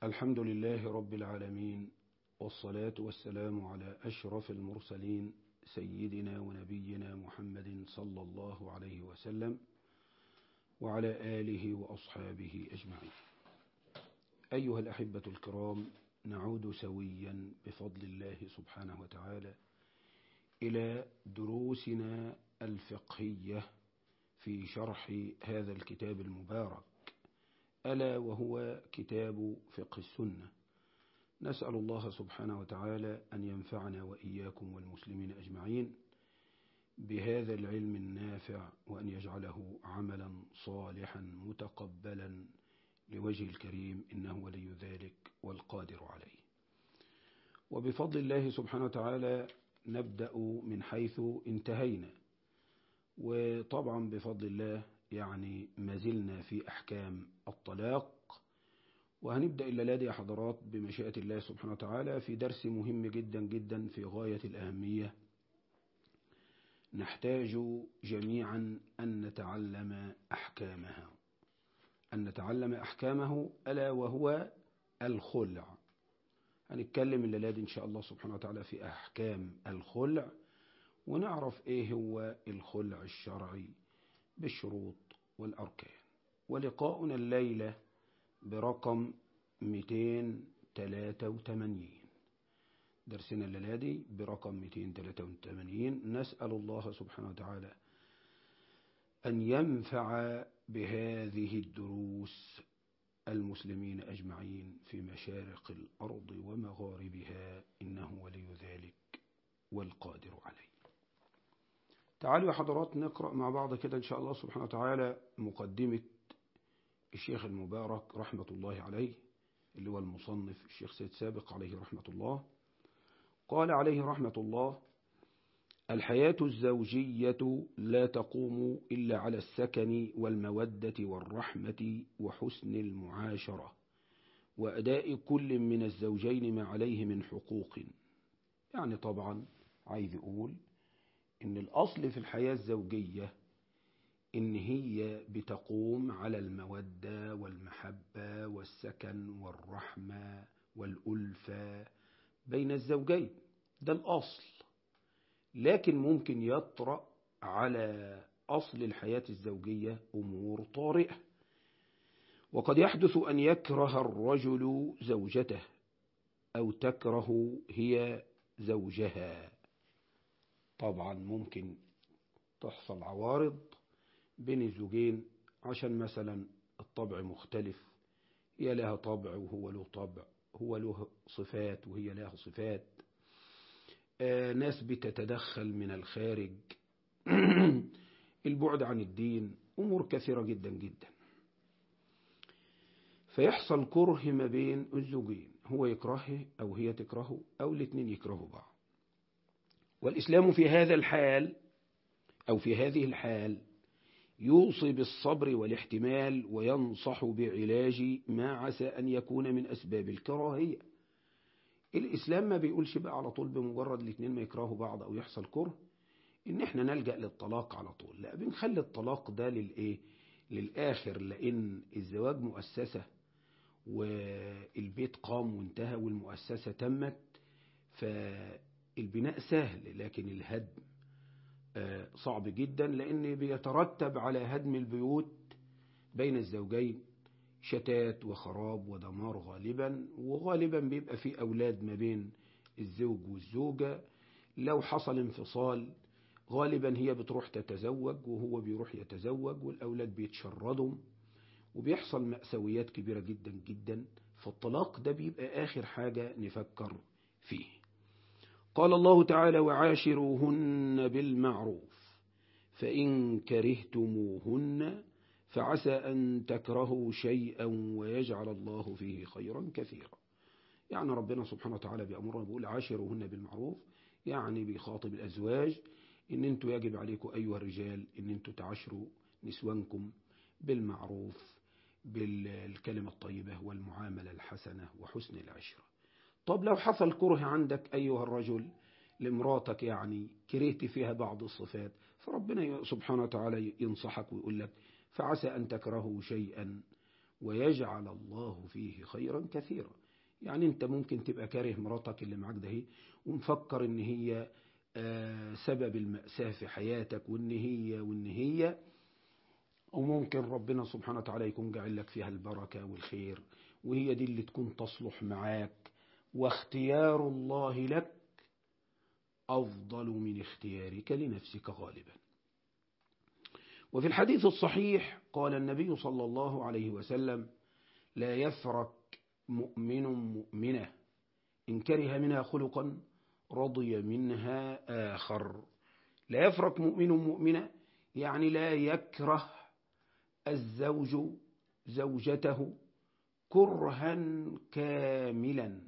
الحمد لله رب العالمين والصلاة والسلام على أشرف المرسلين سيدنا ونبينا محمد صلى الله عليه وسلم وعلى آله وأصحابه أجمعين أيها الأحبة الكرام نعود سويا بفضل الله سبحانه وتعالى إلى دروسنا الفقهية في شرح هذا الكتاب المبارك ألا وهو كتاب فقه السنة نسأل الله سبحانه وتعالى أن ينفعنا وإياكم والمسلمين أجمعين بهذا العلم النافع وأن يجعله عملا صالحا متقبلا لوجه الكريم إنه ولي ذلك والقادر عليه وبفضل الله سبحانه وتعالى نبدأ من حيث انتهينا وطبعا بفضل الله يعني ما زلنا في أحكام الطلاق وهنبدأ الليلة يا حضرات بمشيئة الله سبحانه وتعالى في درس مهم جدا جدا في غاية الأهمية نحتاج جميعا أن نتعلم أحكامها أن نتعلم أحكامه ألا وهو الخلع هنتكلم الليلة إن شاء الله سبحانه وتعالى في أحكام الخلع ونعرف إيه هو الخلع الشرعي بالشروط والأركان ولقاؤنا الليلة برقم 283 درسنا الليلة برقم 283 نسأل الله سبحانه وتعالى أن ينفع بهذه الدروس المسلمين أجمعين في مشارق الأرض ومغاربها إنه ولي ذلك والقادر عليه تعالوا يا حضرات نقرأ مع بعض كده إن شاء الله سبحانه وتعالى مقدمة الشيخ المبارك رحمة الله عليه اللي هو المصنف الشيخ سيد سابق عليه رحمة الله قال عليه رحمة الله الحياة الزوجية لا تقوم إلا على السكن والمودة والرحمة وحسن المعاشرة وأداء كل من الزوجين ما عليه من حقوق يعني طبعا عايز يقول إن الأصل في الحياة الزوجية إن هي بتقوم على المودة والمحبة والسكن والرحمة والألفة بين الزوجين ده الأصل لكن ممكن يطرأ على أصل الحياة الزوجية أمور طارئة وقد يحدث أن يكره الرجل زوجته أو تكره هي زوجها طبعا ممكن تحصل عوارض بين الزوجين عشان مثلا الطبع مختلف هي لها طبع وهو له طبع هو له صفات وهي لها صفات آه ناس بتتدخل من الخارج البعد عن الدين أمور كثيرة جدا جدا فيحصل كره ما بين الزوجين هو يكرهه أو هي تكرهه أو الاثنين يكرهوا بعض والإسلام في هذا الحال أو في هذه الحال يوصي بالصبر والاحتمال وينصح بعلاج ما عسى أن يكون من أسباب الكراهية الإسلام ما بيقولش بقى على طول بمجرد الاثنين ما يكرهوا بعض أو يحصل كره إن إحنا نلجأ للطلاق على طول لا بنخلي الطلاق ده للإيه للآخر لأن الزواج مؤسسة والبيت قام وانتهى والمؤسسة تمت فالبناء سهل لكن الهدم صعب جدا لأن بيترتب على هدم البيوت بين الزوجين شتات وخراب ودمار غالبا وغالبا بيبقى في أولاد ما بين الزوج والزوجة لو حصل انفصال غالبا هي بتروح تتزوج وهو بيروح يتزوج والأولاد بيتشردوا وبيحصل مأساويات كبيرة جدا جدا فالطلاق ده بيبقى آخر حاجة نفكر فيه قال الله تعالى وعاشروهن بالمعروف فإن كرهتموهن فعسى أن تكرهوا شيئا ويجعل الله فيه خيرا كثيرا يعني ربنا سبحانه وتعالى بأمرنا بيقول عاشروهن بالمعروف يعني بيخاطب الأزواج إن أنتوا يجب عليكم أيها الرجال إن أنتوا تعاشروا نسوانكم بالمعروف بالكلمة الطيبة والمعاملة الحسنة وحسن العشرة طب لو حصل كره عندك أيها الرجل لمراتك يعني كرهت فيها بعض الصفات فربنا سبحانه وتعالى ينصحك ويقول لك فعسى أن تكرهوا شيئا ويجعل الله فيه خيرا كثيرا يعني انت ممكن تبقى كاره مراتك اللي معاك ده هي ومفكر ان هي سبب المأساة في حياتك وان هي وان هي وممكن ربنا سبحانه وتعالى يكون جعل لك فيها البركة والخير وهي دي اللي تكون تصلح معاك واختيار الله لك أفضل من اختيارك لنفسك غالبا وفي الحديث الصحيح قال النبي صلى الله عليه وسلم لا يفرك مؤمن مؤمنة إن كره منها خلقا رضي منها آخر لا يفرك مؤمن مؤمنة يعني لا يكره الزوج زوجته كرها كاملا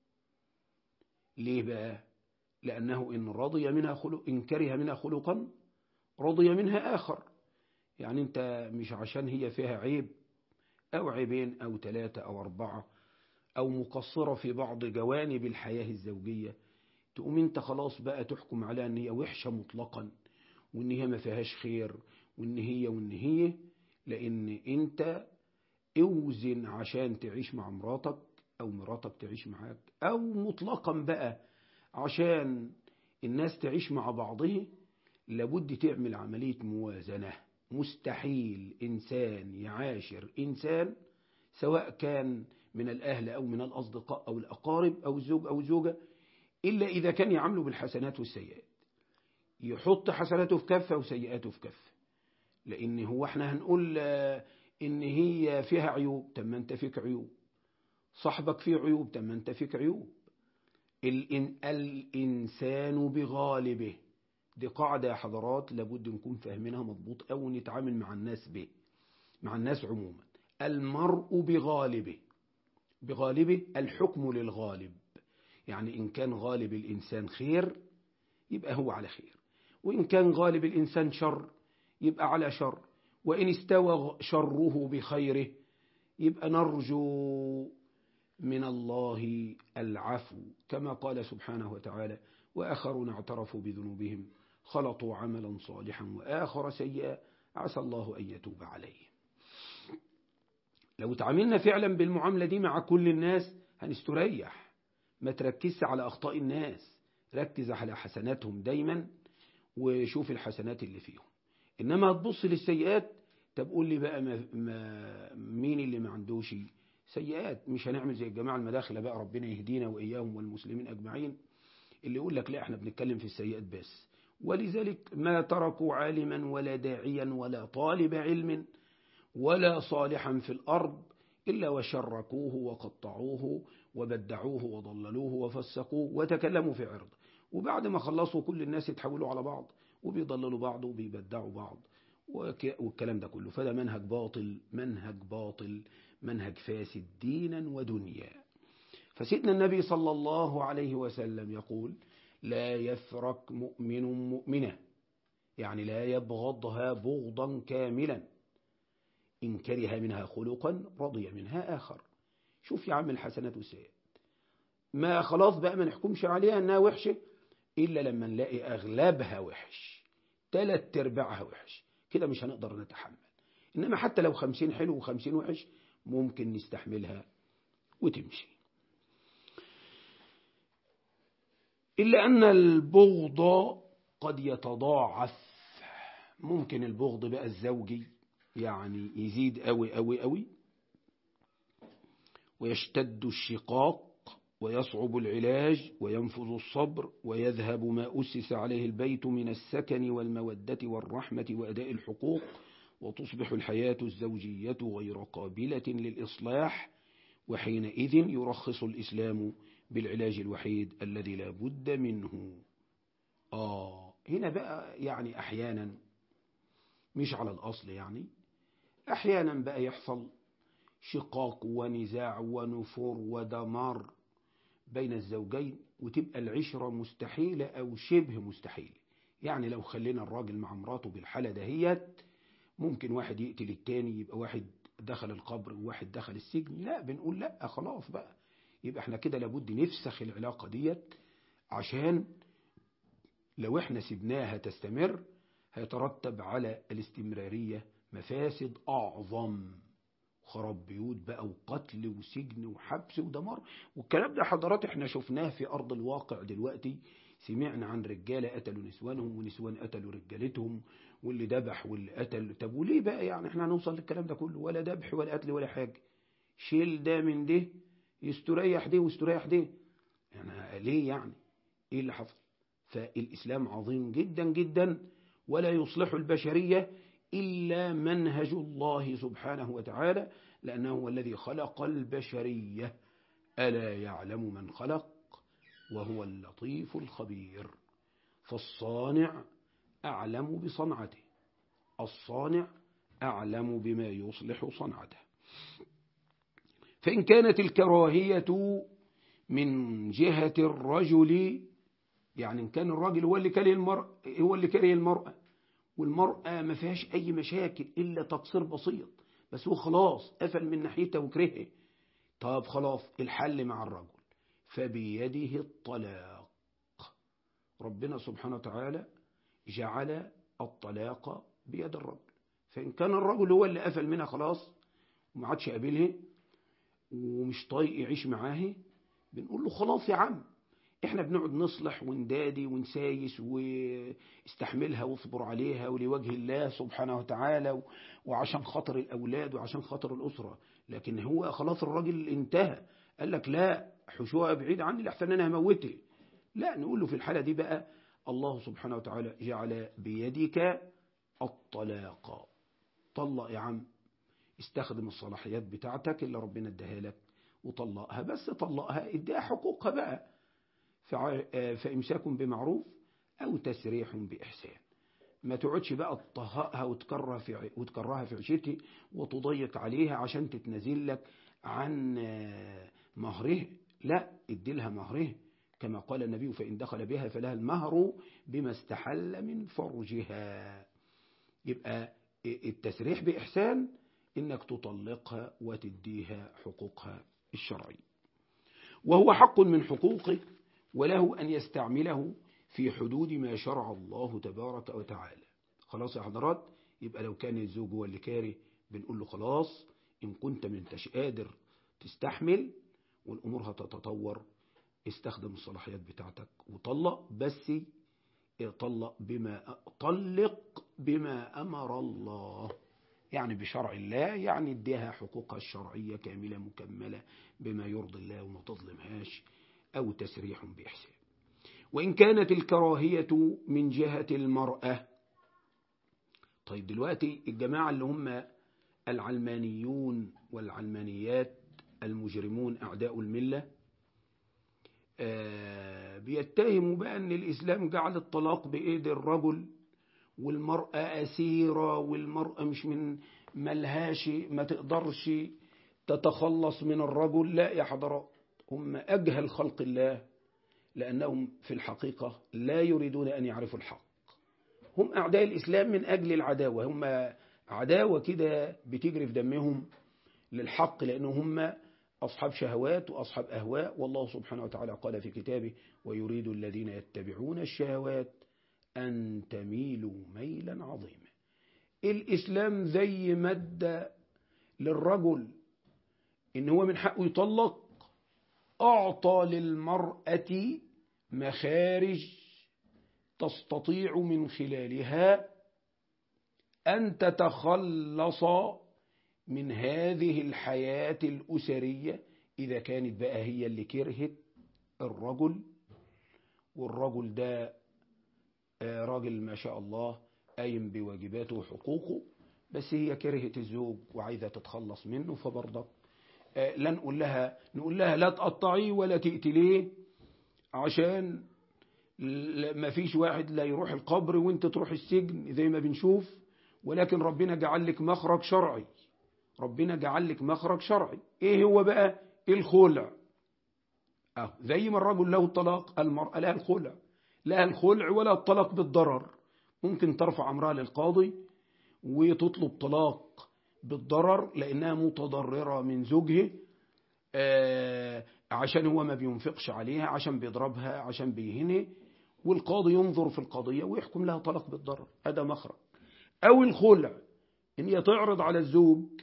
ليه بقى لأنه إن رضي منها خلق إن كره منها خلقا رضي منها آخر يعني أنت مش عشان هي فيها عيب أو عيبين أو ثلاثة أو أربعة أو مقصرة في بعض جوانب الحياة الزوجية تقوم أنت خلاص بقى تحكم عليها أن هي وحشة مطلقا وأن هي ما فيهاش خير وأن هي وأن هي لأن أنت اوزن عشان تعيش مع مراتك أو مراتك تعيش معاك أو مطلقا بقى عشان الناس تعيش مع بعضه لابد تعمل عملية موازنة مستحيل إنسان يعاشر إنسان سواء كان من الأهل أو من الأصدقاء أو الأقارب أو الزوج أو الزوجة إلا إذا كان يعمله بالحسنات والسيئات يحط حسناته في كفة وسيئاته في كفة لأن هو احنا هنقول إن هي فيها عيوب طب ما أنت فيك عيوب صاحبك فيه عيوب طب ما أنت فيك عيوب الإن الإنسان بغالبه دي قاعدة يا حضرات لابد نكون فاهمينها مضبوط أو نتعامل مع الناس به مع الناس عموما المرء بغالبه بغالبه الحكم للغالب يعني إن كان غالب الإنسان خير يبقى هو على خير وإن كان غالب الإنسان شر يبقى على شر وإن استوى شره بخيره يبقى نرجو من الله العفو كما قال سبحانه وتعالى وآخرون اعترفوا بذنوبهم خلطوا عملا صالحا وآخر سيئا عسى الله أن يتوب عليه لو تعاملنا فعلا بالمعاملة دي مع كل الناس هنستريح ما تركزش على أخطاء الناس ركز على حسناتهم دايما وشوف الحسنات اللي فيهم إنما هتبص للسيئات طب قول لي بقى ما ما مين اللي ما عندوش سيئات مش هنعمل زي الجماعة المداخلة بقى ربنا يهدينا وإياهم والمسلمين أجمعين اللي يقول لك لا احنا بنتكلم في السيئات بس ولذلك ما تركوا عالما ولا داعيا ولا طالب علم ولا صالحا في الأرض إلا وشركوه وقطعوه وبدعوه وضللوه وفسقوه وتكلموا في عرضه وبعد ما خلصوا كل الناس يتحولوا على بعض وبيضللوا بعض وبيبدعوا بعض والكلام ده كله فده منهج باطل منهج باطل منهج فاسد دينا ودنيا فسيدنا النبي صلى الله عليه وسلم يقول لا يفرك مؤمن مؤمنة يعني لا يبغضها بغضا كاملا إن كره منها خلقا رضي منها آخر شوف يا عم الحسنات والسيئات ما خلاص بقى ما نحكمش عليها أنها وحشة إلا لما نلاقي أغلبها وحش تلات ارباعها وحش كده مش هنقدر نتحمل إنما حتى لو خمسين حلو وخمسين وحش ممكن نستحملها وتمشي إلا أن البغض قد يتضاعف ممكن البغض بقى الزوجي يعني يزيد قوي قوي قوي ويشتد الشقاق ويصعب العلاج وينفذ الصبر ويذهب ما أسس عليه البيت من السكن والمودة والرحمة وأداء الحقوق وتصبح الحياة الزوجية غير قابلة للإصلاح وحينئذ يرخص الإسلام بالعلاج الوحيد الذي لا بد منه آه هنا بقى يعني أحيانا مش على الأصل يعني أحيانا بقى يحصل شقاق ونزاع ونفور ودمار بين الزوجين وتبقى العشرة مستحيلة أو شبه مستحيلة يعني لو خلينا الراجل مع مراته بالحالة دهيت ممكن واحد يقتل التاني يبقى واحد دخل القبر وواحد دخل السجن لا بنقول لا خلاص بقى يبقى احنا كده لابد نفسخ العلاقة ديت عشان لو احنا سبناها تستمر هيترتب على الاستمرارية مفاسد أعظم خراب بيوت بقى وقتل وسجن وحبس ودمار والكلام ده حضرات احنا شفناه في أرض الواقع دلوقتي سمعنا عن رجالة قتلوا نسوانهم ونسوان قتلوا رجالتهم واللي ذبح واللي قتل طب وليه بقى يعني احنا هنوصل للكلام ده كله ولا ذبح ولا قتل ولا حاجة شيل ده من ده يستريح ده ويستريح ده يعني ليه يعني ايه اللي حصل فالإسلام عظيم جدا جدا ولا يصلح البشرية إلا منهج الله سبحانه وتعالى لأنه هو الذي خلق البشرية ألا يعلم من خلق وهو اللطيف الخبير فالصانع أعلم بصنعته الصانع أعلم بما يصلح صنعته فإن كانت الكراهية من جهة الرجل يعني إن كان الراجل هو اللي كره المرأة هو اللي كره المرأة والمرأة ما فيهاش أي مشاكل إلا تقصير بسيط بس هو خلاص قفل من ناحيتها وكرهها طب خلاص الحل مع الرجل فبيده الطلاق ربنا سبحانه وتعالى جعل الطلاق بيد الرجل فإن كان الرجل هو اللي قفل منها خلاص وما عادش قابلها ومش طايق يعيش معاها بنقول له خلاص يا عم احنا بنقعد نصلح وندادي ونسايس واستحملها واصبر عليها ولوجه الله سبحانه وتعالى وعشان خاطر الأولاد وعشان خاطر الأسرة لكن هو خلاص الراجل انتهى قال لك لا حشوها بعيد عني لحسن انا هموته لا نقول له في الحالة دي بقى الله سبحانه وتعالى جعل بيدك الطلاق طلق يا عم استخدم الصلاحيات بتاعتك اللي ربنا اداها لك وطلقها بس طلقها اديها حقوقها بقى فإمساك بمعروف أو تسريح بإحسان ما تقعدش بقى تطهقها وتكرها في وتكرهها في عيشتها وتضيق عليها عشان تتنازل لك عن مهره لا ادي لها مهره كما قال النبي فإن دخل بها فلها المهر بما استحل من فرجها يبقى التسريح بإحسان إنك تطلقها وتديها حقوقها الشرعية وهو حق من حقوقه وله أن يستعمله في حدود ما شرع الله تبارك وتعالى خلاص يا حضرات يبقى لو كان الزوج هو اللي كاره بنقول له خلاص إن كنت من انتش قادر تستحمل والأمور هتتطور استخدم الصلاحيات بتاعتك وطلق بس طلق بما طلق بما أمر الله يعني بشرع الله يعني اديها حقوقها الشرعية كاملة مكملة بما يرضي الله وما تظلمهاش أو تسريح بإحسان وإن كانت الكراهية من جهة المرأة طيب دلوقتي الجماعة اللي هم العلمانيون والعلمانيات المجرمون أعداء الملة آه بيتهموا بقى أن الإسلام جعل الطلاق بإيد الرجل والمرأة أسيرة والمرأة مش من ملهاش ما تقدرش تتخلص من الرجل لا يا حضرات هم أجهل خلق الله لأنهم في الحقيقة لا يريدون أن يعرفوا الحق هم أعداء الإسلام من أجل العداوة هم عداوة كده بتجري في دمهم للحق لأنهم هم أصحاب شهوات وأصحاب أهواء والله سبحانه وتعالى قال في كتابه ويريد الذين يتبعون الشهوات أن تميلوا ميلا عظيما الإسلام زي مادة للرجل إن هو من حقه يطلق أعطى للمرأة مخارج تستطيع من خلالها أن تتخلص من هذه الحياة الأسرية إذا كانت بقى هي اللي كرهت الرجل والرجل ده راجل ما شاء الله قايم بواجباته وحقوقه بس هي كرهت الزوج وعايزة تتخلص منه فبرضك لا نقول لها نقول لها لا تقطعيه ولا تقتليه عشان ما فيش واحد لا يروح القبر وانت تروح السجن زي ما بنشوف ولكن ربنا جعل لك مخرج شرعي ربنا جعل لك مخرج شرعي ايه هو بقى الخلع اه زي ما الرجل له الطلاق المرأة لها الخلع لا الخلع ولا الطلاق بالضرر ممكن ترفع أمرها للقاضي وتطلب طلاق بالضرر لأنها متضررة من زوجها آه عشان هو ما بينفقش عليها عشان بيضربها عشان بيهنها والقاضي ينظر في القضية ويحكم لها طلاق بالضرر هذا مخرج أو الخلع إن هي تعرض على الزوج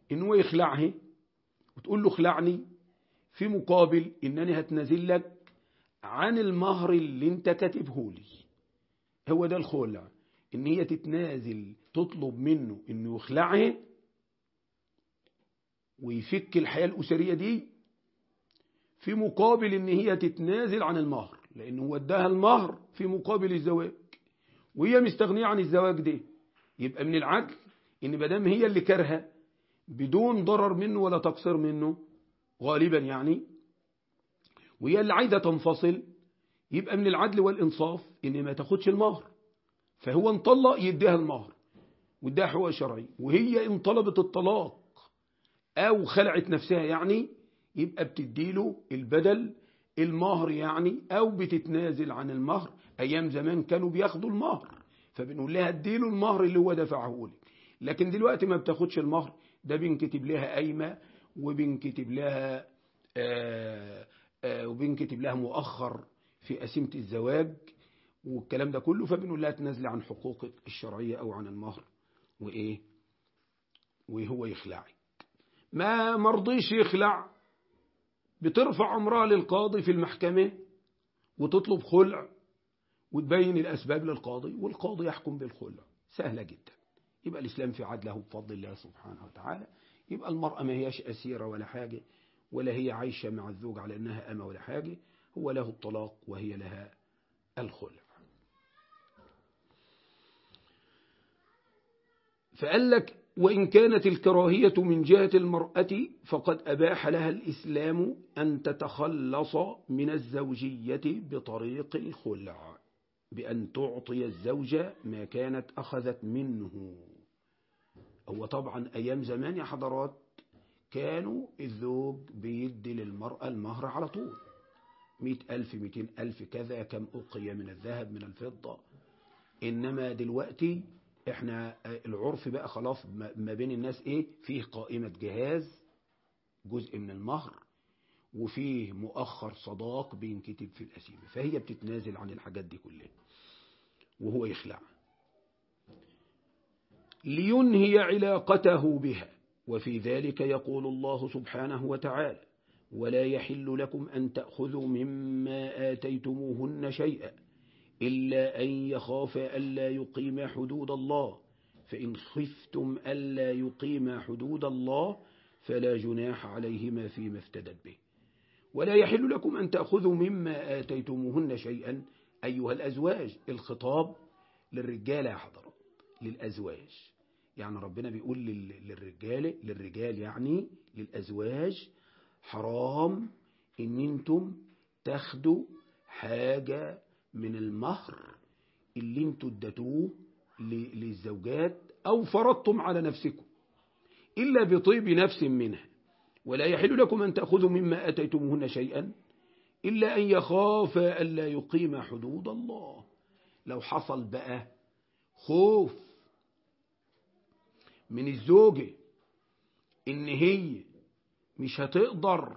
ان هو يخلعها وتقول له خلعني في مقابل انني هتنازل لك عن المهر اللي انت كاتبه لي هو ده الخلع ان هي تتنازل تطلب منه انه يخلعها ويفك الحياة الأسرية دي في مقابل ان هي تتنازل عن المهر لان هو اداها المهر في مقابل الزواج وهي مستغنية عن الزواج ده يبقى من العدل ان مدام هي اللي كارهه بدون ضرر منه ولا تقصير منه غالبا يعني وهي اللي عايزه تنفصل يبقى من العدل والإنصاف إن ما تاخدش المهر فهو انطلق يديها المهر واديها حقوق شرعي وهي ان طلبت الطلاق أو خلعت نفسها يعني يبقى بتديله البدل المهر يعني أو بتتنازل عن المهر أيام زمان كانوا بياخدوا المهر فبنقول لها اديله المهر اللي هو دفعه لك لكن دلوقتي ما بتاخدش المهر ده بنكتب لها قايمة وبنكتب لها آآ آآ وبنكتب لها مؤخر في قسيمة الزواج والكلام ده كله فبنقول لها تنازلي عن حقوقك الشرعية أو عن المهر وإيه وهو يخلعك ما مرضيش يخلع بترفع عمرها للقاضي في المحكمة وتطلب خلع وتبين الأسباب للقاضي والقاضي يحكم بالخلع سهلة جدا يبقى الإسلام في عدله بفضل الله سبحانه وتعالى يبقى المرأة ما هياش أسيرة ولا حاجة ولا هي عايشة مع الزوج على أنها أمة ولا حاجة هو له الطلاق وهي لها الخلع فقال لك وإن كانت الكراهية من جهة المرأة فقد أباح لها الإسلام أن تتخلص من الزوجية بطريق الخلع بأن تعطي الزوج ما كانت أخذت منه هو طبعا أيام زمان يا حضرات كانوا الزوج بيدي للمرأة المهر على طول مئة ألف مئتين ألف كذا كم أقية من الذهب من الفضة إنما دلوقتي احنا العرف بقى خلاص ما بين الناس ايه فيه قائمة جهاز جزء من المهر وفيه مؤخر صداق بينكتب في الأسيمة فهي بتتنازل عن الحاجات دي كلها وهو يخلع لينهي علاقته بها وفي ذلك يقول الله سبحانه وتعالى ولا يحل لكم أن تأخذوا مما آتيتموهن شيئا إلا أن يخاف ألا يقيم حدود الله فإن خفتم ألا يقيم حدود الله فلا جناح عليهما فيما افتدت به ولا يحل لكم أن تأخذوا مما آتيتموهن شيئا أيها الأزواج الخطاب للرجال يا حضرات للأزواج يعني ربنا بيقول للرجال للرجال يعني للأزواج حرام ان انتم تاخدوا حاجة من المهر اللي انتوا اديتوه للزوجات او فرضتم على نفسكم الا بطيب نفس منها ولا يحل لكم ان تأخذوا مما اتيتموهن شيئا الا ان يخاف الا يقيم حدود الله لو حصل بقى خوف من الزوجة ان هي مش هتقدر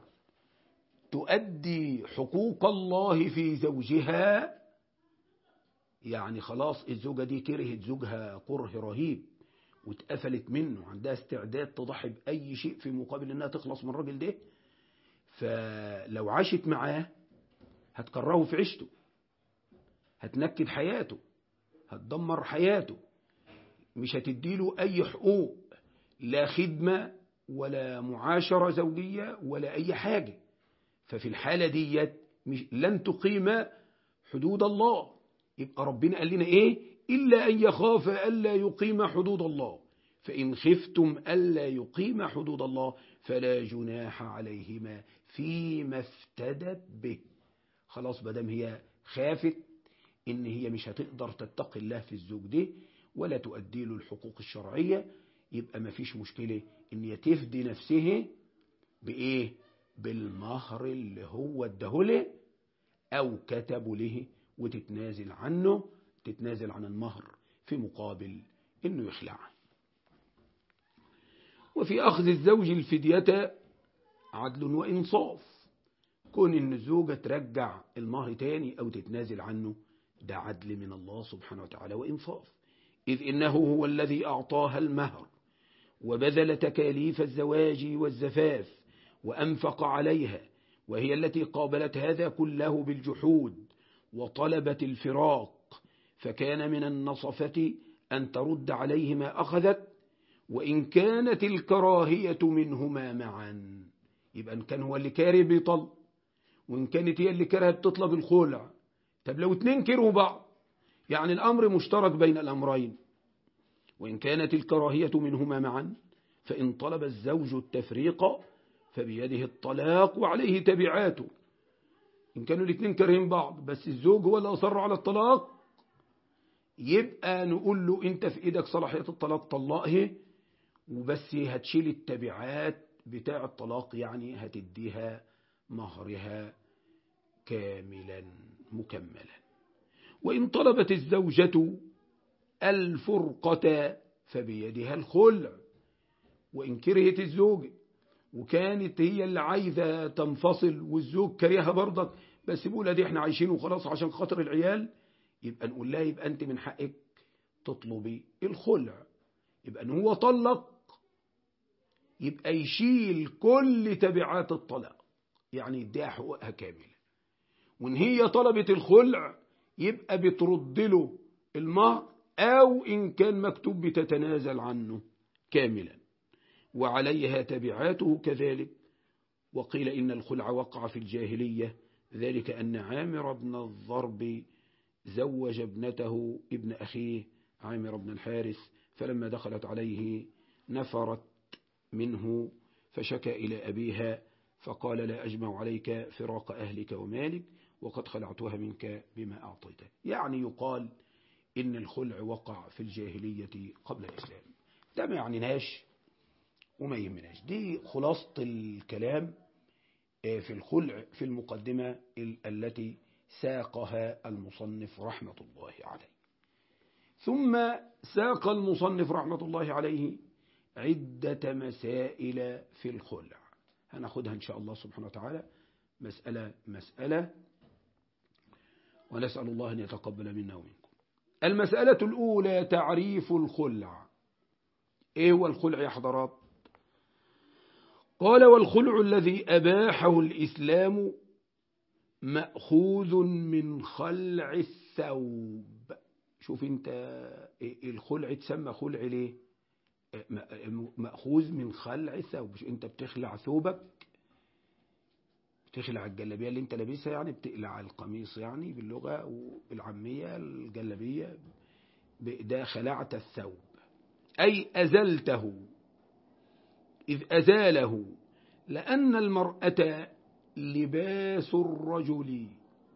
تؤدي حقوق الله في زوجها يعني خلاص الزوجة دي كرهت زوجها كره رهيب واتقفلت منه عندها استعداد تضحي بأي شيء في مقابل انها تخلص من الراجل ده فلو عاشت معاه هتكرهه في عيشته هتنكد حياته هتدمر حياته مش هتديله أي حقوق لا خدمة ولا معاشرة زوجية ولا أي حاجة ففي الحالة ديت لن تقيم حدود الله يبقى ربنا قال لنا إيه إلا أن يخاف ألا يقيم حدود الله فإن خفتم ألا يقيم حدود الله فلا جناح عليهما فيما افتدت به خلاص بدم هي خافت إن هي مش هتقدر تتقي الله في الزوج ده ولا تؤدي له الحقوق الشرعية يبقى ما فيش مشكلة ان يتفدي نفسه بايه بالمهر اللي هو اداهوله او كتبه له وتتنازل عنه تتنازل عن المهر في مقابل انه يخلعه وفي اخذ الزوج الفدية عدل وانصاف كون ان الزوجة ترجع المهر تاني او تتنازل عنه ده عدل من الله سبحانه وتعالى وانصاف إذ إنه هو الذي أعطاها المهر وبذل تكاليف الزواج والزفاف وأنفق عليها وهي التي قابلت هذا كله بالجحود وطلبت الفراق فكان من النصفة أن ترد عليه ما أخذت وإن كانت الكراهية منهما معا يبقى إن كان هو اللي كاره بيطل وإن كانت هي اللي كرهت تطلب الخلع طب لو اتنين كرهوا بعض يعني الأمر مشترك بين الأمرين وإن كانت الكراهية منهما معا فإن طلب الزوج التفريق فبيده الطلاق وعليه تبعاته إن كانوا الاثنين كارهين بعض بس الزوج هو اللي أصر على الطلاق يبقى نقول له أنت في إيدك صلاحية الطلاق طلقه وبس هتشيل التبعات بتاع الطلاق يعني هتديها مهرها كاملا مكملا وإن طلبت الزوجة الفرقة فبيدها الخلع وإن كرهت الزوج وكانت هي اللي عايزة تنفصل والزوج كرهها برضك بس بيقول دي احنا عايشين وخلاص عشان خاطر العيال يبقى نقول لها يبقى انت من حقك تطلبي الخلع يبقى ان هو طلق يبقى يشيل كل تبعات الطلاق يعني يديها حقوقها كاملة وان هي طلبت الخلع يبقى بترد له المهر او ان كان مكتوب بتتنازل عنه كاملا وعليها تبعاته كذلك وقيل إن الخلع وقع في الجاهلية ذلك أن عامر بن الضرب زوج ابنته ابن أخيه عامر بن الحارث فلما دخلت عليه نفرت منه فشكى إلى أبيها فقال لا أجمع عليك فراق أهلك ومالك وقد خلعتها منك بما أعطيته يعني يقال إن الخلع وقع في الجاهلية قبل الإسلام ده ما يعنيناش وما يهمناش دي خلاصة الكلام في الخلع في المقدمة التي ساقها المصنف رحمة الله عليه ثم ساق المصنف رحمة الله عليه عدة مسائل في الخلع هناخدها إن شاء الله سبحانه وتعالى مسألة مسألة ونسأل الله أن يتقبل منا ومنكم المسألة الأولى تعريف الخلع إيه هو الخلع يا حضرات قال والخلع الذي أباحه الإسلام مأخوذ من خلع الثوب شوف انت الخلع تسمى خلع ليه مأخوذ من خلع الثوب انت بتخلع ثوبك بتخلع الجلابية اللي انت لابسها يعني بتقلع القميص يعني باللغة والعامية الجلابية ده خلعت الثوب أي أزلته إذ أزاله لأن المرأة لباس الرجل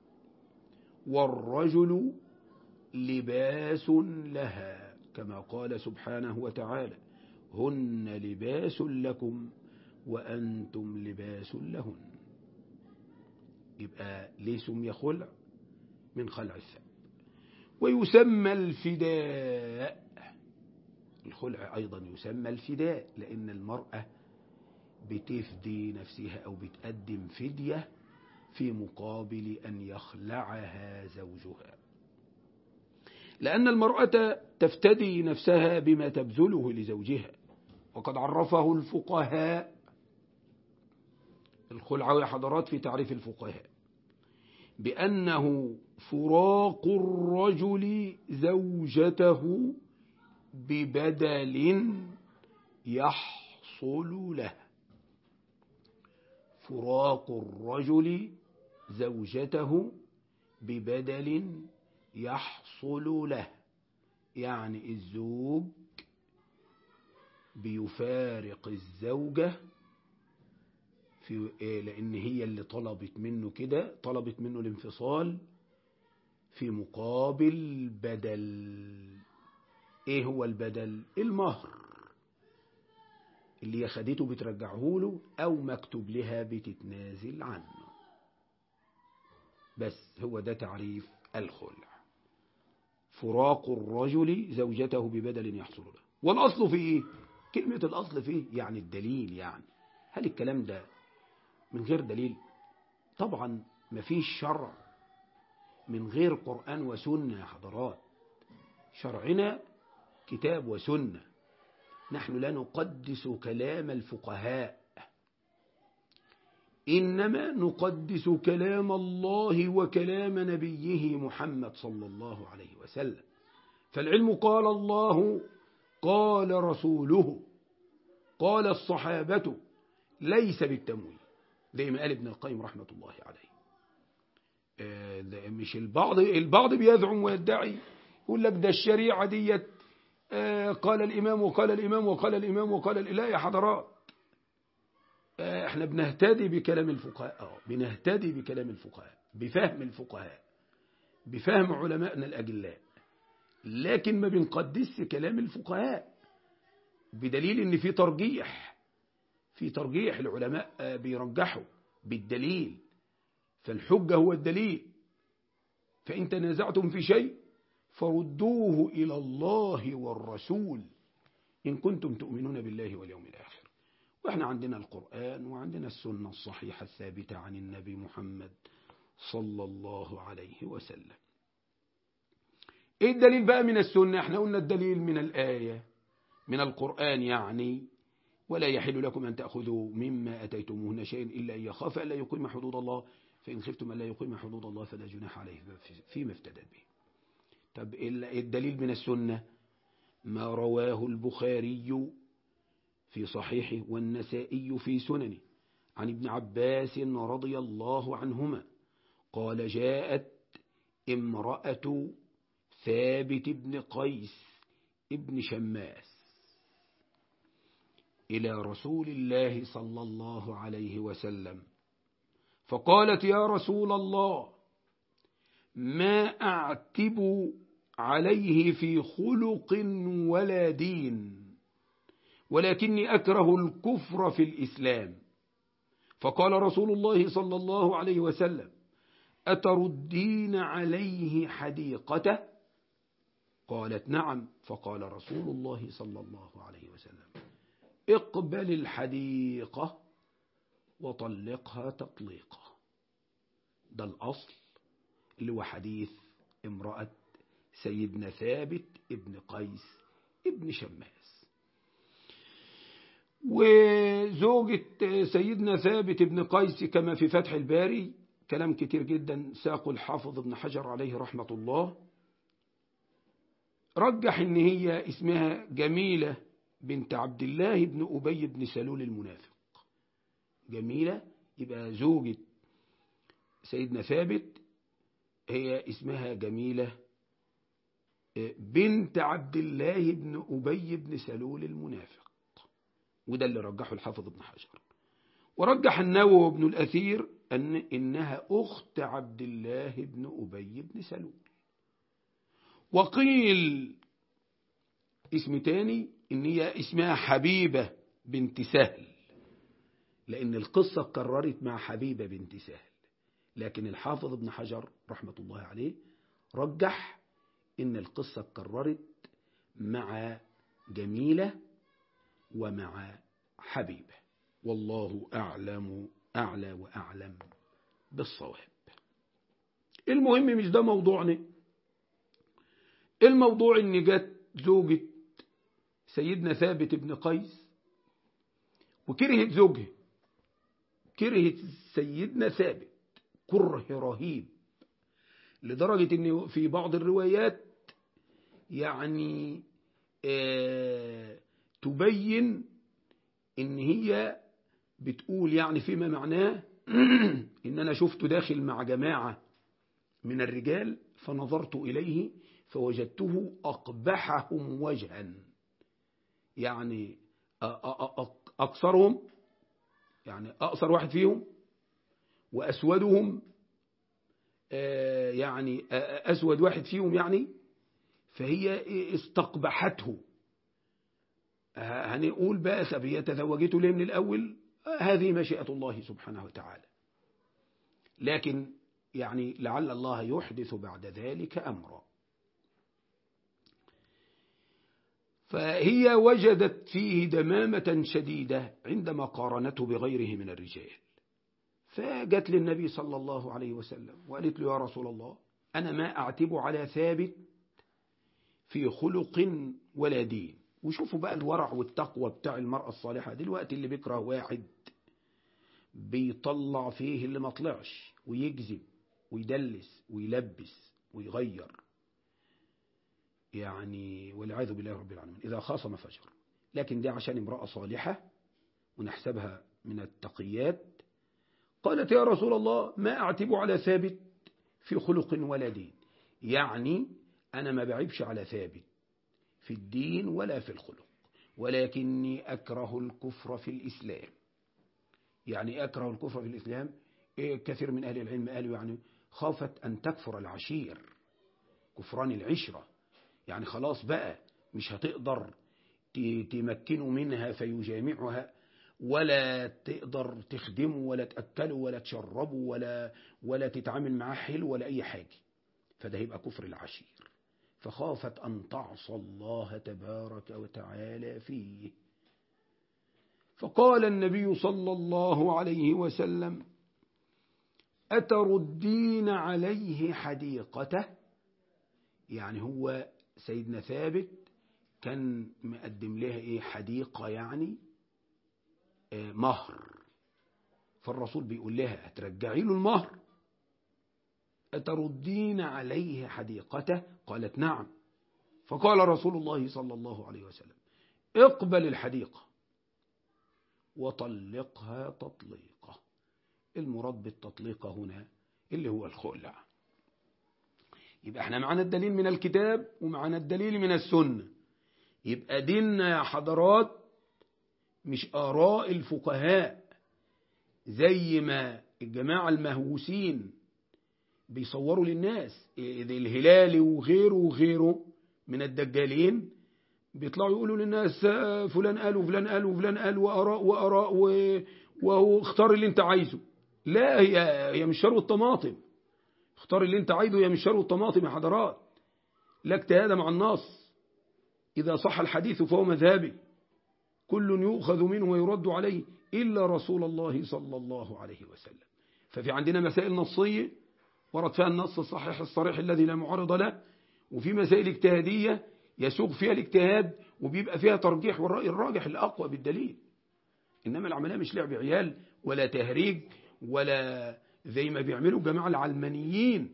والرجل لباس لها كما قال سبحانه وتعالى هن لباس لكم وأنتم لباس لهن يبقى ليه سمي خلع من خلع الثوب ويسمى الفداء الخلع أيضا يسمى الفداء لأن المرأة بتفدي نفسها أو بتقدم فدية في مقابل أن يخلعها زوجها لأن المرأة تفتدي نفسها بما تبذله لزوجها وقد عرفه الفقهاء الخلع يا حضرات في تعريف الفقهاء بأنه فراق الرجل زوجته ببدل يحصل له فراق الرجل زوجته ببدل يحصل له يعني الزوج بيفارق الزوجة في إيه لأن هي اللي طلبت منه كده طلبت منه الانفصال في مقابل بدل ايه هو البدل المهر اللي هي خدته بترجعه له او مكتوب لها بتتنازل عنه بس هو ده تعريف الخلع فراق الرجل زوجته ببدل يحصل له والاصل في ايه كلمة الاصل فيه يعني الدليل يعني هل الكلام ده من غير دليل طبعا مفيش شرع من غير قرآن وسنة يا حضرات شرعنا كتاب وسنة نحن لا نقدس كلام الفقهاء إنما نقدس كلام الله وكلام نبيه محمد صلى الله عليه وسلم فالعلم قال الله قال رسوله قال الصحابة ليس بالتمويل زي ما قال ابن القيم رحمة الله عليه مش البعض البعض بيزعم ويدعي يقول لك ده الشريعة ديت قال الإمام وقال الإمام وقال الإمام وقال لا يا حضرات احنا بنهتدي بكلام الفقهاء اه بنهتدي بكلام الفقهاء بفهم الفقهاء بفهم علمائنا الأجلاء لكن ما بنقدس كلام الفقهاء بدليل ان في ترجيح في ترجيح العلماء بيرجحوا بالدليل فالحجة هو الدليل فإن تنازعتم في شيء فردوه إلى الله والرسول إن كنتم تؤمنون بالله واليوم الآخر وإحنا عندنا القرآن وعندنا السنة الصحيحة الثابتة عن النبي محمد صلى الله عليه وسلم إيه الدليل بقى من السنة إحنا قلنا الدليل من الآية من القرآن يعني ولا يحل لكم أن تأخذوا مما أتيتموهن شيئا إلا أن يخاف ألا يقيم حدود الله فإن خفتم ألا يقيم حدود الله فلا جناح عليه فيما افتدت به طب الدليل من السنة ما رواه البخاري في صحيحه والنسائي في سننه عن ابن عباس رضي الله عنهما قال جاءت امرأة ثابت بن قيس ابن شماس إلى رسول الله صلى الله عليه وسلم فقالت يا رسول الله ما أعتب عليه في خلق ولا دين ولكني أكره الكفر في الإسلام فقال رسول الله صلى الله عليه وسلم أتردين عليه حديقته قالت نعم فقال رسول الله صلى الله عليه وسلم اقبل الحديقة وطلقها تطليقا ده الأصل اللي هو حديث امرأة سيدنا ثابت ابن قيس ابن شماس وزوجة سيدنا ثابت ابن قيس كما في فتح الباري كلام كتير جدا ساق الحافظ ابن حجر عليه رحمة الله رجح ان هي اسمها جميلة بنت عبد الله بن أبي بن سلول المنافق جميلة يبقى زوجة سيدنا ثابت هي اسمها جميلة بنت عبد الله بن أبي بن سلول المنافق وده اللي رجحه الحافظ ابن حجر ورجح النووي وابن الأثير أن إنها أخت عبد الله بن أبي بن سلول وقيل اسم تاني إن هي اسمها حبيبة بنت سهل لأن القصة اتكررت مع حبيبة بنت سهل لكن الحافظ ابن حجر رحمة الله عليه رجح إن القصة اتكررت مع جميلة ومع حبيبة والله أعلم أعلى وأعلم بالصواب المهم مش ده موضوعنا الموضوع ان جت زوجة سيدنا ثابت بن قيس وكرهت زوجها كرهت سيدنا ثابت كره رهيب لدرجة ان في بعض الروايات يعني آه تبين ان هي بتقول يعني فيما معناه ان انا شفته داخل مع جماعة من الرجال فنظرت اليه فوجدته اقبحهم وجها يعني اقصرهم يعني اقصر واحد فيهم واسودهم يعني اسود واحد فيهم يعني فهي استقبحته هنقول بقى طب هي تزوجته ليه من الأول هذه مشيئة الله سبحانه وتعالى لكن يعني لعل الله يحدث بعد ذلك أمرا فهي وجدت فيه دمامة شديدة عندما قارنته بغيره من الرجال فجت للنبي صلى الله عليه وسلم وقالت له يا رسول الله أنا ما أعتب على ثابت في خلق ولا دين وشوفوا بقى الورع والتقوى بتاع المرأة الصالحة دلوقتي اللي بيكره واحد بيطلع فيه اللي ما طلعش ويكذب ويدلس ويلبس ويغير يعني والعياذ بالله رب العالمين إذا خاصم فجر لكن دي عشان امرأة صالحة ونحسبها من التقيات قالت يا رسول الله ما أعتب على ثابت في خلق ولا دين يعني أنا ما بعيبش على ثابت في الدين ولا في الخلق ولكني أكره الكفر في الإسلام يعني أكره الكفر في الإسلام إيه كثير من أهل العلم قالوا يعني خافت أن تكفر العشير كفران العشرة يعني خلاص بقى مش هتقدر تمكنه منها فيجامعها ولا تقدر تخدمه ولا تأكله ولا تشربه ولا ولا تتعامل معاه حلو ولا أي حاجة فده يبقى كفر العشير فخافت أن تعصى الله تبارك وتعالى فيه فقال النبي صلى الله عليه وسلم أتردين عليه حديقته يعني هو سيدنا ثابت كان مقدم لها ايه حديقة يعني آه مهر فالرسول بيقول لها هترجعي له المهر أتردين عليه حديقته قالت نعم فقال رسول الله صلى الله عليه وسلم اقبل الحديقة وطلقها تطليقة المراد بالتطليقة هنا اللي هو الخلع يبقى احنا معنا الدليل من الكتاب ومعنا الدليل من السنة يبقى ديننا يا حضرات مش آراء الفقهاء زي ما الجماعة المهووسين بيصوروا للناس الهلالي وغيره وغيره من الدجالين بيطلعوا يقولوا للناس فلان قال وفلان قال وفلان قال وآراء وآراء وهو اختار اللي انت عايزه لا هي هي مش شر الطماطم اختار اللي انت عايزه هي مش شر الطماطم يا حضرات لا اجتهاد مع النص إذا صح الحديث فهو مذهبي كل يؤخذ منه ويرد عليه إلا رسول الله صلى الله عليه وسلم ففي عندنا مسائل نصية ورد فيها النص الصحيح الصريح الذي لا معارض له وفي مسائل اجتهادية يسوق فيها الاجتهاد وبيبقى فيها ترجيح والرأي الراجح الأقوى بالدليل إنما العملية مش لعب عيال ولا تهريج ولا زي ما بيعملوا جماعة العلمانيين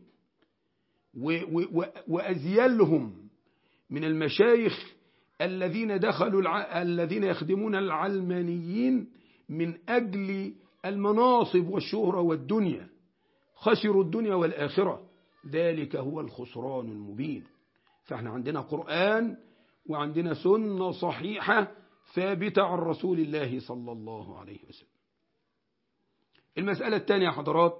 وأزيالهم من المشايخ الذين دخلوا الع... الذين يخدمون العلمانيين من أجل المناصب والشهرة والدنيا خسروا الدنيا والآخرة ذلك هو الخسران المبين فاحنا عندنا قرآن وعندنا سنة صحيحة ثابتة عن رسول الله صلى الله عليه وسلم المسألة الثانية حضرات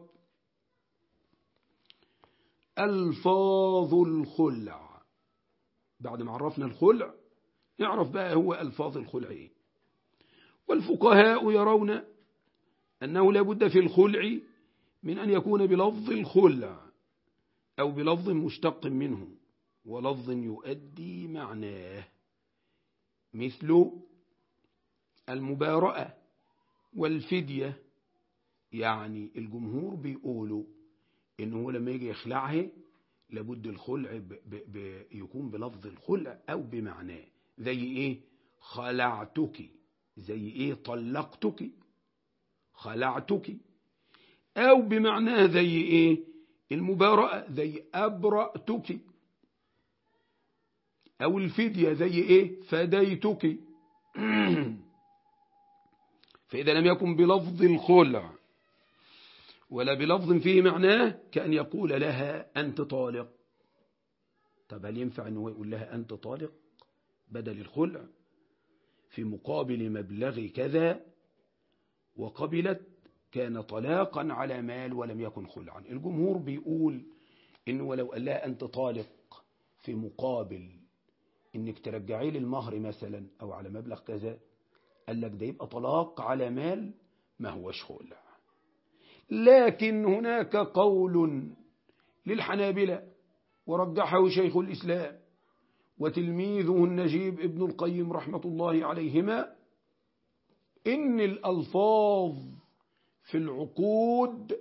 ألفاظ الخلع بعد ما عرفنا الخلع نعرف بقى هو ألفاظ الخلع إيه والفقهاء يرون أنه لا بد في الخلع من أن يكون بلفظ الخلع أو بلفظ مشتق منه ولفظ يؤدي معناه مثل المبارأة والفدية يعني الجمهور بيقولوا إنه لما يجي يخلعها لابد الخلع ب ب ب يكون بلفظ الخلع أو بمعناه زي إيه خلعتك زي إيه طلقتك خلعتك أو بمعناه زي إيه المبارأة زي أبرأتك أو الفدية زي إيه فديتك فإذا لم يكن بلفظ الخلع ولا بلفظ فيه معناه كأن يقول لها أنت طالق طب هل ينفع أنه يقول لها أنت طالق بدل الخلع في مقابل مبلغ كذا وقبلت كان طلاقا على مال ولم يكن خلعا الجمهور بيقول إنه ولو قال لها أنت طالق في مقابل إنك ترجعي لي المهر مثلا أو على مبلغ كذا قال لك ده يبقى طلاق على مال ما هوش خلع لكن هناك قول للحنابلة ورجحه شيخ الإسلام وتلميذه النجيب ابن القيم رحمة الله عليهما إن الألفاظ في العقود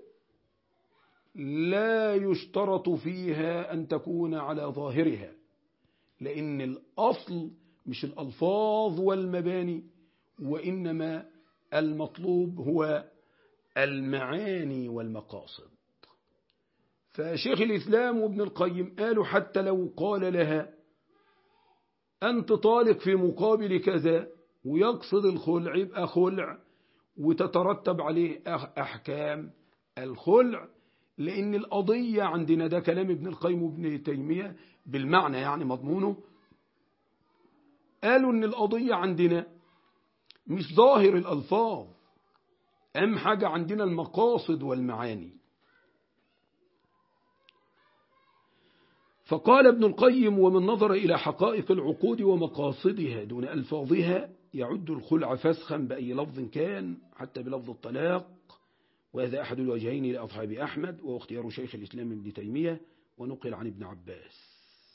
لا يشترط فيها أن تكون على ظاهرها لأن الأصل مش الألفاظ والمباني وإنما المطلوب هو المعاني والمقاصد فشيخ الإسلام وابن القيم قالوا حتى لو قال لها أنت طالق في مقابل كذا ويقصد الخلع يبقى خلع وتترتب عليه أحكام الخلع لأن القضية عندنا ده كلام ابن القيم وابن تيمية بالمعنى يعني مضمونه قالوا أن القضية عندنا مش ظاهر الألفاظ أهم حاجة عندنا المقاصد والمعاني فقال ابن القيم ومن نظر إلى حقائق العقود ومقاصدها دون ألفاظها يعد الخلع فسخا بأي لفظ كان حتى بلفظ الطلاق وهذا أحد الوجهين لأصحاب أحمد واختيار شيخ الإسلام ابن تيمية ونقل عن ابن عباس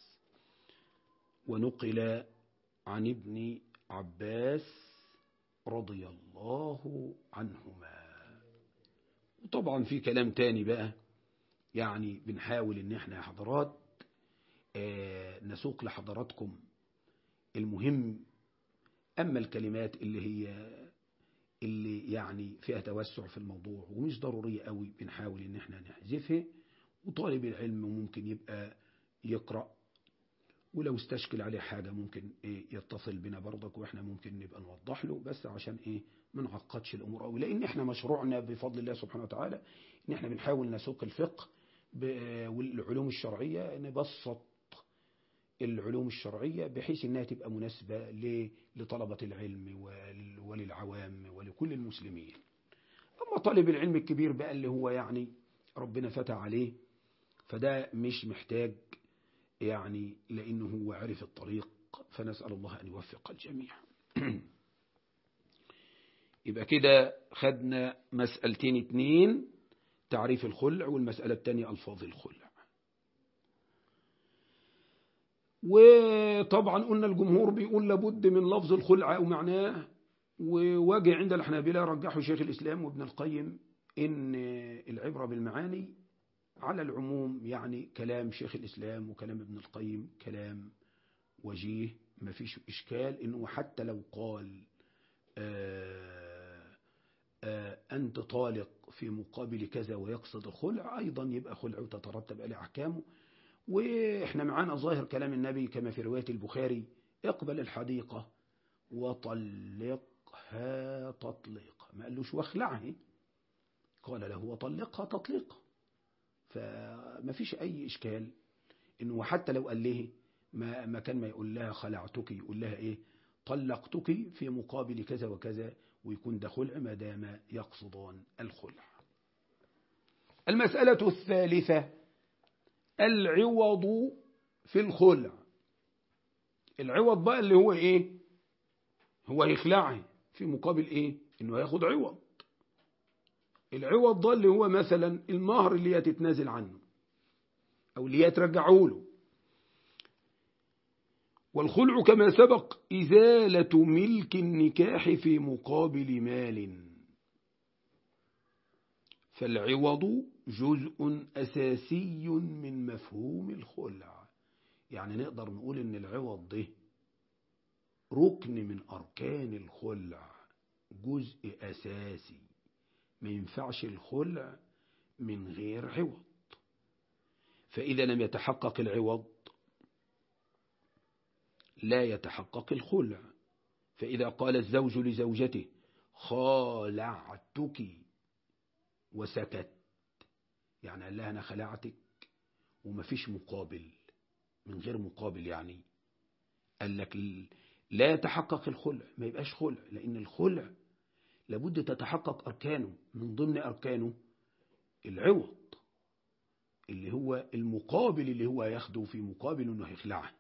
ونقل عن ابن عباس رضي الله عنهما وطبعا في كلام تاني بقى يعني بنحاول ان احنا يا حضرات آه نسوق لحضراتكم المهم اما الكلمات اللي هي اللي يعني فيها توسع في الموضوع ومش ضرورية قوي بنحاول ان احنا نحذفها وطالب العلم ممكن يبقى يقرأ ولو استشكل عليه حاجة ممكن إيه يتصل بنا برضك واحنا ممكن نبقى نوضح له بس عشان ايه ما نعقدش الامور قوي لان احنا مشروعنا بفضل الله سبحانه وتعالى ان احنا بنحاول نسوق الفقه والعلوم الشرعية نبسط العلوم الشرعية بحيث انها تبقى مناسبة لطلبة العلم وللعوام ولكل المسلمين اما طالب العلم الكبير بقى اللي هو يعني ربنا فتح عليه فده مش محتاج يعني لأنه هو عرف الطريق فنسأل الله أن يوفق الجميع يبقى كده خدنا مسألتين اتنين تعريف الخلع والمسألة الثانية ألفاظ الخلع وطبعا قلنا الجمهور بيقول لابد من لفظ الخلع أو معناه وواجه عند الحنابلة رجحوا شيخ الإسلام وابن القيم إن العبرة بالمعاني على العموم يعني كلام شيخ الإسلام وكلام ابن القيم كلام وجيه ما فيش إشكال إنه حتى لو قال آآ آآ أنت طالق في مقابل كذا ويقصد الخلع أيضا يبقى خلع وتترتب عليه أحكامه وإحنا معانا ظاهر كلام النبي كما في رواية البخاري اقبل الحديقة وطلقها تطليقا ما قالوش واخلعها قال له وطلقها تطليقا فما فيش أي إشكال إنه حتى لو قال له ما, ما كان ما يقول لها خلعتك يقول لها إيه طلقتك في مقابل كذا وكذا ويكون ده خلع ما دام يقصدان الخلع المسألة الثالثة العوض في الخلع العوض بقى اللي هو إيه هو يخلعه في مقابل إيه إنه ياخد عوض العوض ده اللي هو مثلا المهر اللي هتتنازل عنه أو اللي هترجعه له والخلع كما سبق إزالة ملك النكاح في مقابل مال فالعوض جزء أساسي من مفهوم الخلع يعني نقدر نقول إن العوض ده ركن من أركان الخلع جزء أساسي ما ينفعش الخلع من غير عوض فإذا لم يتحقق العوض لا يتحقق الخلع فإذا قال الزوج لزوجته خالعتك وسكت يعني قال لها أنا خلعتك ومفيش مقابل من غير مقابل يعني قال لك لا يتحقق الخلع ما يبقاش خلع لأن الخلع لابد تتحقق أركانه من ضمن أركانه العوض اللي هو المقابل اللي هو ياخده في مقابل أنه يخلعه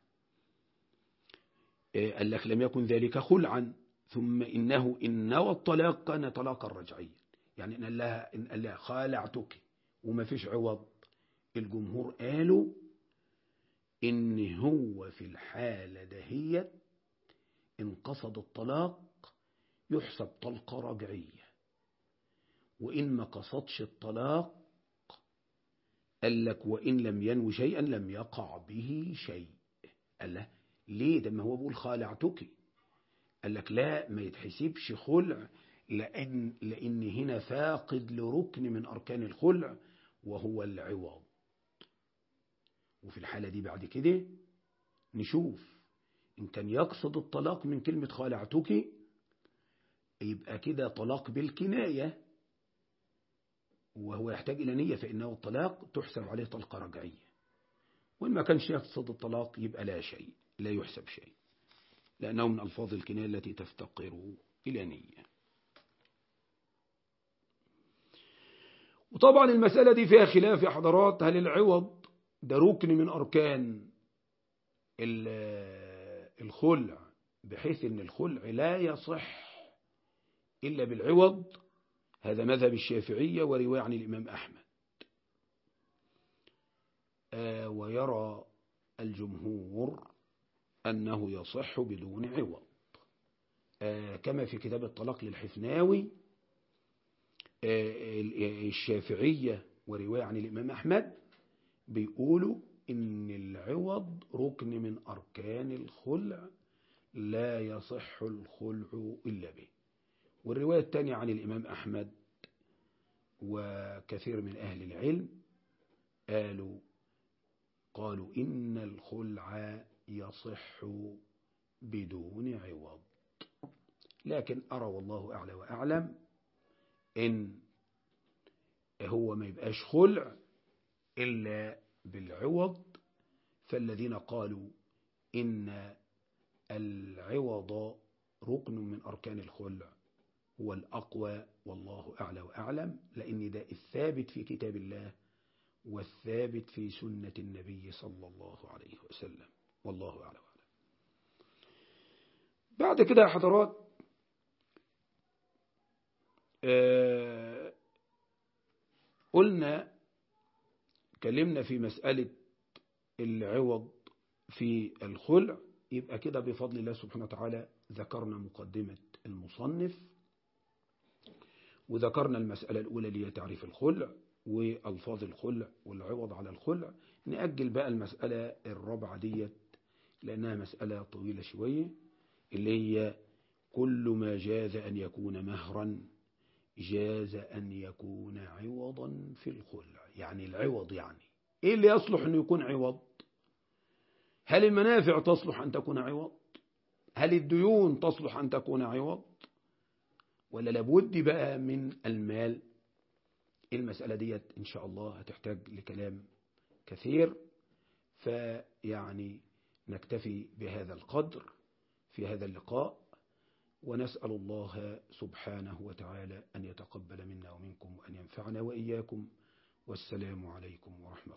قال لك لم يكن ذلك خلعا ثم إنه إن نوى الطلاق كان طلاقا رجعيا يعني إن لها إن قال لها خالعتك وما فيش عوض الجمهور قالوا إن هو في الحالة دهيت إن قصد الطلاق يحسب طلقة رجعية وإن ما قصدش الطلاق قال لك وإن لم ينو شيئا لم يقع به شيء قال له ليه ده ما هو بيقول خالعتك قال لك لا ما يتحسبش خلع لأن, لأن هنا فاقد لركن من أركان الخلع وهو العوض وفي الحالة دي بعد كده نشوف إن كان يقصد الطلاق من كلمة خالعتك يبقى كده طلاق بالكناية وهو يحتاج إلى نية فإنه الطلاق تحسب عليه طلقة رجعية وإن ما كانش يقصد الطلاق يبقى لا شيء لا يحسب شيء لأنه من ألفاظ الكناية التي تفتقر إلى نية وطبعا المسألة دي فيها خلاف يا حضرات هل العوض ده ركن من أركان الخلع بحيث أن الخلع لا يصح إلا بالعوض هذا مذهب الشافعية ورواية عن الإمام أحمد آه ويرى الجمهور أنه يصح بدون عوض آه كما في كتاب الطلاق للحفناوي آه الشافعية ورواية عن الإمام أحمد بيقولوا إن العوض ركن من أركان الخلع لا يصح الخلع إلا به والرواية الثانية عن الإمام أحمد وكثير من أهل العلم قالوا قالوا إن الخلع يصح بدون عوض لكن أرى والله أعلى وأعلم إن هو ما يبقاش خلع إلا بالعوض فالذين قالوا إن العوض ركن من أركان الخلع هو الأقوى والله أعلى وأعلم لأن ده الثابت في كتاب الله والثابت في سنة النبي صلى الله عليه وسلم والله أعلى وأعلم بعد كده يا حضرات آه قلنا كلمنا في مسألة العوض في الخلع يبقى كده بفضل الله سبحانه وتعالى ذكرنا مقدمة المصنف وذكرنا المسألة الأولى اللي هي تعريف الخلع وألفاظ الخلع والعوض على الخلع نأجل بقى المسألة الرابعة ديت لأنها مسألة طويلة شوية اللي هي كل ما جاز أن يكون مهرا جاز أن يكون عوضا في الخلع يعني العوض يعني إيه اللي يصلح أن يكون عوض هل المنافع تصلح أن تكون عوض هل الديون تصلح أن تكون عوض ولا لابد بقى من المال المسألة ديت إن شاء الله هتحتاج لكلام كثير فيعني نكتفي بهذا القدر في هذا اللقاء ونسأل الله سبحانه وتعالى أن يتقبل منا ومنكم وأن ينفعنا وإياكم والسلام عليكم ورحمة